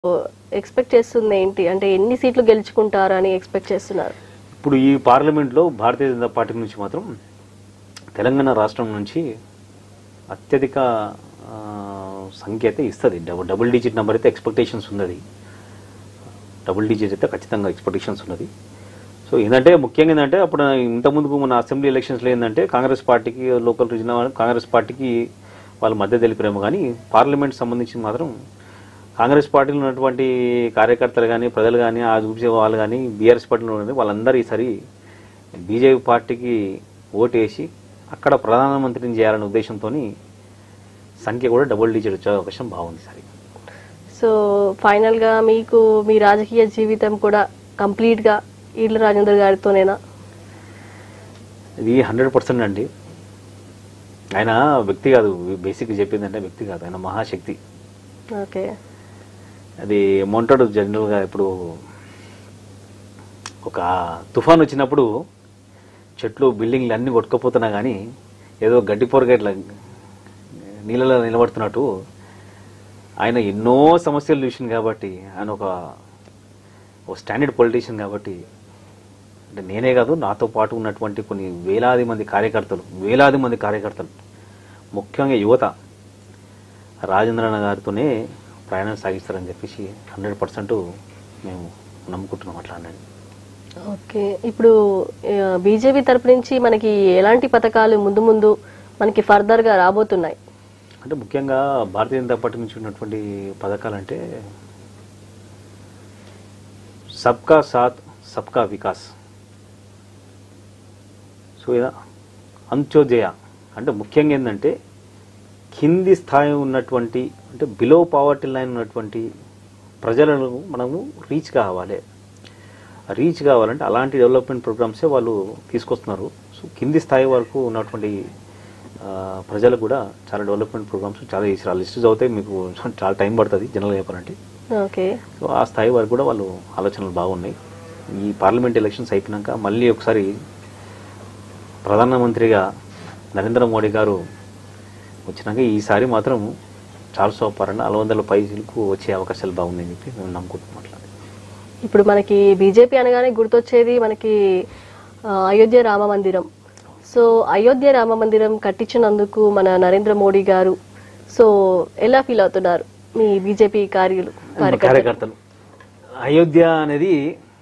expect చేస్తుంది ఏంటి అంటే ఎన్ని సీట్లు గెలుచుకుంటారు అని ఎక్స్పెక్ట్ చేస్తున్నారు ఇప్పుడు ఈ పార్లమెంట్లో భారతీయ జనతా పార్టీ నుంచి మాత్రం తెలంగాణ రాష్ట్రం నుంచి అత్యధిక ఆ, సంఖ్య అయితే ఇస్తుంది డబుల్ డబుల్ డిజిట్ నెంబర్ అయితే ఎక్స్పెక్టేషన్స్ ఉన్నది డబుల్ డిజిట్ అయితే ఖచ్చితంగా ఎక్స్పెక్టేషన్స్ ఉన్నది సో ఏంటంటే ముఖ్యంగా ఏంటంటే అప్పుడు ఇంతకుముందుకు మన అసెంబ్లీ ఎలక్షన్స్లో ఏంటంటే కాంగ్రెస్ పార్టీకి లోకల్ రీజనల్ కాంగ్రెస్ పార్టీకి వాళ్ళ మద్దతు తెలిపారేమో కానీ పార్లమెంట్ సంబంధించి మాత్రం కాంగ్రెస్ పార్టీలో ఉన్నటువంటి కార్యకర్తలు కానీ ప్రజలు కానీ ఆ చూసే వాళ్ళు కానీ బీఆర్ఎస్ పార్టీలో ఉన్నది వాళ్ళందరూ ఈసారి బీజేపీ పార్టీకి ఓటేసి అక్కడ ప్రధానమంత్రిని చేయాలనే ఉద్దేశంతో సంఖ్య కూడా డబుల్ డిజిట్ వచ్చే అవకాశం బాగుంది సరే సో ఫైనల్ గా మీకు మీ రాజకీయ జీవితం కూడా కంప్లీట్ గా ఈళ్ళ రాజేందర్ గారితోనేనా ఇది హండ్రెడ్ పర్సెంట్ అండి ఆయన వ్యక్తి కాదు బేసిక్ చెప్పింది అంటే వ్యక్తి కాదు ఆయన మహాశక్తి ఓకే అది ఏమంటాడు జనరల్గా ఇప్పుడు ఒక తుఫాన్ వచ్చినప్పుడు చెట్లు బిల్డింగ్లు అన్నీ కొట్టుకుపోతున్నా కానీ ఏదో గడ్డి పొరగా ఇట్లా నీళ్ళలో నిలబడుతున్నట్టు ఆయన ఎన్నో సమస్యలు చూసింది కాబట్టి ఆయన ఒక ఓ స్టాండర్డ్ పొలిటీషియన్ కాబట్టి అంటే నేనే కాదు నాతో పాటు ఉన్నటువంటి కొన్ని వేలాది మంది కార్యకర్తలు వేలాది మంది కార్యకర్తలు ముఖ్యంగా యువత రాజేంద్రన్న గారితోనే ప్రయాణం సాగిస్తారని చెప్పేసి హండ్రెడ్ పర్సెంట్ మేము నమ్ముకుంటున్నాం అట్లా అన్నది ఓకే ఇప్పుడు బీజేపీ తరపు నుంచి మనకి ఎలాంటి పథకాలు ముందు ముందు మనకి ఫర్దర్ గా రాబోతున్నాయి అంటే ముఖ్యంగా భారతీయ జనతా పార్టీ నుంచి ఉన్నటువంటి పథకాలంటే సబ్కా సాత్ సబ్కా వికాస్ సో ఇలా అంత్యోదయ అంటే ముఖ్యంగా ఏంటంటే కింది స్థాయి ఉన్నటువంటి అంటే బిలో పావర్టీ లైన్ ఉన్నటువంటి ప్రజలను మనము రీచ్ కావాలి రీచ్ కావాలంటే అలాంటి డెవలప్మెంట్ ప్రోగ్రామ్సే వాళ్ళు తీసుకొస్తున్నారు సో కింది స్థాయి వరకు ఉన్నటువంటి ఆ, ప్రజలకు కూడా చాలా డెవలప్మెంట్ ప్రోగ్రామ్స్ చాలా చేసారు ఆ లిస్ట్ చదివితే మీకు చాలా టైం పడుతుంది జనరల్గా చెప్పాలంటే ఓకే సో ఆ స్థాయి వరకు కూడా వాళ్ళు ఆలోచనలు బాగున్నాయి ఈ పార్లమెంట్ ఎలక్షన్స్ అయిపోయినాక మళ్ళీ ఒకసారి ప్రధానమంత్రిగా నరేంద్ర మోడీ గారు వచ్చినాక ఈసారి మాత్రం చాలా సూపర్ నాలుగు వందల పైసలకు వచ్చే అవకాశాలు బాగున్నాయని చెప్పి మేము నమ్ముకుంటున్నాం అట్లా ఇప్పుడు మనకి బీజేపీ అనగానే గుర్తొచ్చేది మనకి ఆ, అయోధ్య రామ మందిరం సో అయోధ్య రామ మందిరం కట్టించినందుకు మన నరేంద్ర మోడీ గారు సో ఎలా ఫీల్ అవుతున్నారు మీ బీజేపీ కార్యులు కార్యకర్తలు కార్యకర్తలు అయోధ్య అనేది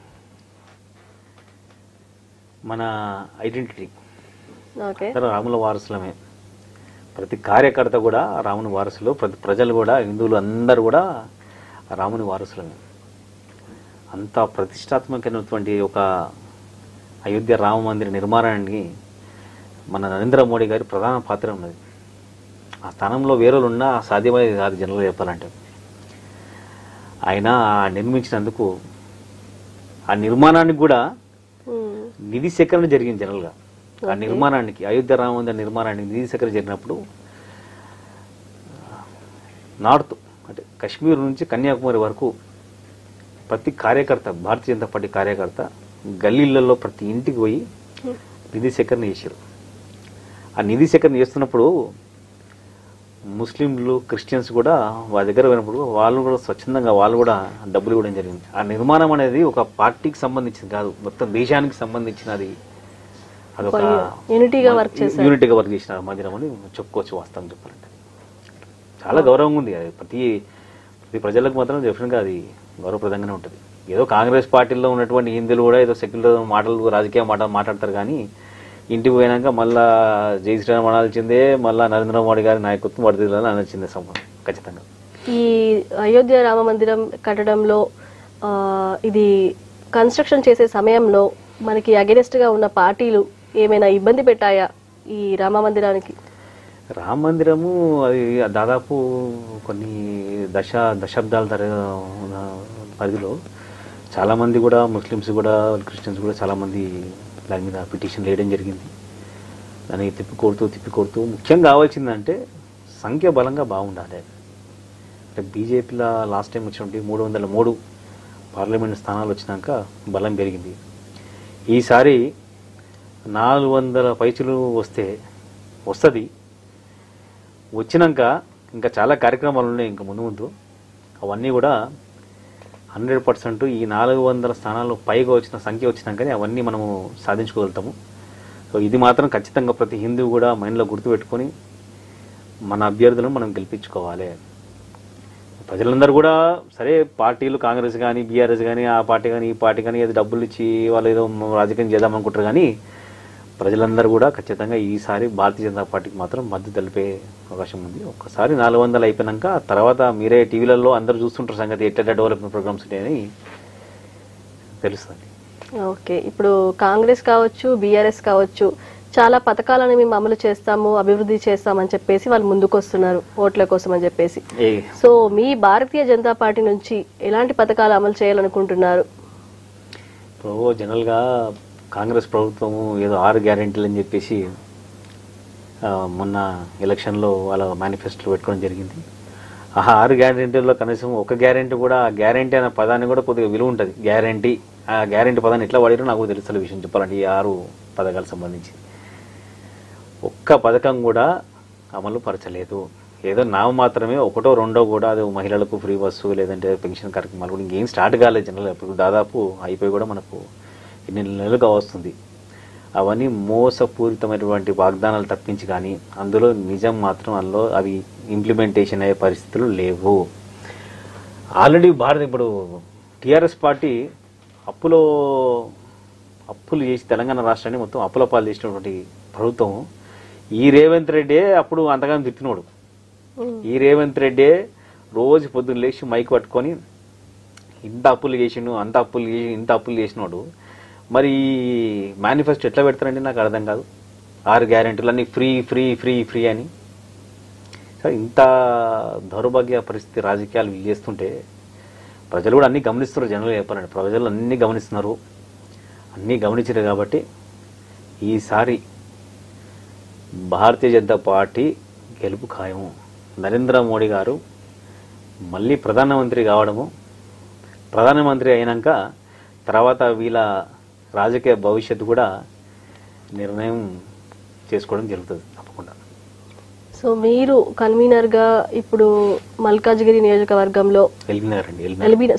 మన ఐడెంటిటీ ఓకే అందరం రాముల వారసులమే ప్రతి కార్యకర్త కూడా రాముని వారసులు ప్రతి ప్రజలు కూడా హిందువులు అందరూ కూడా రాముని వారసులమే అంత ప్రతిష్టాత్మకమైనటువంటి ఒక అయోధ్య రామ మందిర నిర్మాణానికి మన నరేంద్ర మోడీ గారి ప్రధాన పాత్ర ఉన్నది ఆ స్థానంలో వేరేలు ఉన్నా సాధ్యమయ్యేది కాదు జనరల్గా చెప్పాలంటే ఆయన ఆ నిర్మించినందుకు ఆ నిర్మాణానికి కూడా ఉమ్, నిధి సేకరణ జరిగింది జనరల్గా ఆ నిర్మాణానికి అయోధ్య రామ మందిర నిర్మాణానికి నిధి సేకరణ జరిగినప్పుడు నార్త్ అంటే కశ్మీర్ నుంచి కన్యాకుమారి వరకు ప్రతి కార్యకర్త భారతీయ జనతా పార్టీ కార్యకర్త గల్లీలలో ప్రతి ఇంటికి పోయి నిధి సేకరణ చేశారు ఆ నిధి సేకరణ చేస్తున్నప్పుడు ముస్లింలు క్రిస్టియన్స్ కూడా వాళ్ళ దగ్గర పోయినప్పుడు వాళ్ళు కూడా స్వచ్ఛందంగా వాళ్ళు కూడా డబ్బులు ఇవ్వడం జరిగింది ఆ నిర్మాణం అనేది ఒక పార్టీకి సంబంధించింది కాదు మొత్తం దేశానికి సంబంధించినది అదొక యూనిటీగా వర్క్ చేశారు యూనిట్గా వర్క్ చేసిన మందిరం అని చెప్పుకోవచ్చు వాస్తవం చెప్పాలంటే చాలా గౌరవంగా ఉంది అది ప్రతి ప్రతి ప్రజలకు మాత్రం డెఫినెట్గా అది గౌరవప్రదంగానే ఉంటుంది ఏదో కాంగ్రెస్ పార్టీలో ఉన్నటువంటి హిందువులు కూడా ఏదో సెక్యులర్ మాటలు రాజకీయ మాటలు మాట్లాడతారు కానీ ఇంటికి పోయినాక మళ్ళా జై శ్రీరామ్ అనాల్సిందే మళ్ళా నరేంద్ర మోడీ గారి నాయకత్వం పడుతుందని అనాల్సిందే సంబంధం ఖచ్చితంగా ఈ అయోధ్య రామ మందిరం కట్టడంలో ఆ, ఇది కన్స్ట్రక్షన్ చేసే సమయంలో మనకి అగెనిస్ట్ గా ఉన్న పార్టీలు ఏమైనా ఇబ్బంది పెట్టాయా ఈ రామ మందిరానికి రామ మందిరము అది దాదాపు కొన్ని దశ దశాబ్దాల తర ఉన్న పరిధిలో చాలామంది కూడా ముస్లిమ్స్ కూడా క్రిస్టియన్స్ కూడా చాలామంది దాని మీద పిటిషన్ వేయడం జరిగింది దాన్ని తిప్పికొడుతూ తిప్పికొడుతూ ముఖ్యంగా కావాల్సిందంటే సంఖ్య బలంగా బాగుండాలి అంటే బీజేపీలో లాస్ట్ టైం వచ్చినటువంటి మూడు వందల మూడు పార్లమెంట్ స్థానాలు వచ్చినాక బలం పెరిగింది ఈసారి నాలుగు వందల పైచులు వస్తే వస్తుంది వచ్చినాక ఇంకా చాలా కార్యక్రమాలు ఉన్నాయి ఇంకా ముందు ముందు అవన్నీ కూడా హండ్రెడ్ పర్సెంట్ ఈ నాలుగు వందల స్థానాలు పైగా వచ్చిన సంఖ్య వచ్చినాకనే అవన్నీ మనము సాధించుకోగలుగుతాము సో ఇది మాత్రం ఖచ్చితంగా ప్రతి హిందూ కూడా మైండ్లో గుర్తుపెట్టుకొని మన అభ్యర్థులను మనం గెలిపించుకోవాలి ప్రజలందరూ కూడా సరే పార్టీలు కాంగ్రెస్ కానీ బీఆర్ఎస్ కానీ ఆ పార్టీ కానీ ఈ పార్టీ కానీ ఏదో డబ్బులు ఇచ్చి వాళ్ళు ఏదో రాజకీయం చేద్దాం అనుకుంటారు కానీ ప్రజలందరూ కూడా ఖచ్చితంగా ఈసారి భారతీయ జనతా పార్టీకి మాత్రం మద్దతు తెలిపే అవకాశం ఉంది ఒక్కసారి నాలుగు వందలు అయిపోయినాక తర్వాత మీరే టీవీలలో అందరూ చూస్తుంటారు సంగతి ఎట్లా డెవలప్మెంట్ ప్రోగ్రామ్స్ ఉంటాయని తెలుస్తుంది ఓకే ఇప్పుడు కాంగ్రెస్ కావచ్చు బీఆర్ఎస్ కావచ్చు చాలా పథకాలను మేము అమలు చేస్తాము అభివృద్ధి చేస్తామని చెప్పేసి వాళ్ళు ముందుకు వస్తున్నారు ఓట్ల కోసం అని చెప్పేసి ఏ సో మీ భారతీయ జనతా పార్టీ నుంచి ఎలాంటి పథకాలు అమలు చేయాలనుకుంటున్నారు ఇప్పుడు జనరల్గా కాంగ్రెస్ ప్రభుత్వం ఏదో ఆరు గ్యారెంటీలు అని చెప్పేసి ఆ, మొన్న ఎలక్షన్లో వాళ్ళ మేనిఫెస్టోలో పెట్టుకోవడం జరిగింది ఆ ఆరు గ్యారెంటీల్లో కనీసం ఒక గ్యారెంటీ కూడా ఆ గ్యారెంటీ అనే పదాన్ని కూడా కొద్దిగా విలువ ఉంటుంది గ్యారెంటీ ఆ గ్యారెంటీ పదాన్ని ఎట్లా వాడారో నాకు తెలుసు విషయం చెప్పాలంటే ఈ ఆరు పథకాలకు సంబంధించి ఒక్క పథకం కూడా అమలు పరచలేదు ఏదో నామ మాత్రమే ఒకటో రెండో కూడా అది మహిళలకు ఫ్రీ బస్సు లేదంటే పెన్షన్ కార్యక్రమాలు కూడా ఇంకేం స్టార్ట్ కాలేదు జనరల్ ఇప్పుడు దాదాపు అయిపోయి కూడా మనకు ఎన్ని నెలలుగా వస్తుంది అవన్నీ మోసపూరితమైనటువంటి వాగ్దానాలు తప్పించి కానీ అందులో నిజం మాత్రం అందులో అవి ఇంప్లిమెంటేషన్ అయ్యే పరిస్థితులు లేవు ఆల్రెడీ భారత్ ఇప్పుడు టీఆర్ఎస్ పార్టీ అప్పులో అప్పులు చేసి తెలంగాణ రాష్ట్రాన్ని మొత్తం అప్పుల పాలు చేసినటువంటి ప్రభుత్వం ఈ రేవంత్ రెడ్డే అప్పుడు అంతగానో తిప్పినోడు ఈ రేవంత్ రెడ్డే రోజు పొద్దున్న లేచి మైక్ పట్టుకొని ఇంత అప్పులు చేసిండు అంత అప్పులు చేసి ఇంత అప్పులు చేసినోడు మరి మేనిఫెస్టో ఎట్లా పెడతారండి నాకు అర్థం కాదు ఆరు గ్యారెంటీలు అన్ని ఫ్రీ ఫ్రీ ఫ్రీ ఫ్రీ అని సో ఇంత దౌర్భాగ్య పరిస్థితి రాజకీయాలు వీళ్ళు చేస్తుంటే ప్రజలు కూడా అన్ని గమనిస్తున్నారు జనరల్గా చెప్పాలంటే ప్రజలు అన్ని గమనిస్తున్నారు అన్నీ గమనించారు కాబట్టి ఈసారి భారతీయ జనతా పార్టీ గెలుపు ఖాయము నరేంద్ర మోడీ గారు మళ్ళీ ప్రధానమంత్రి కావడము ప్రధానమంత్రి అయినాక తర్వాత వీళ్ళ రాజకీయ భవిష్యత్తు కూడా నిర్ణయం చేసుకోవడం జరుగుతుంది తప్పకుండా సో మీరు కన్వీనర్ గా ఇప్పుడు మల్కాజ్గిరి నియోజకవర్గంలో ఎలిమినారండి ఎలిమినార్ ఎల్బీ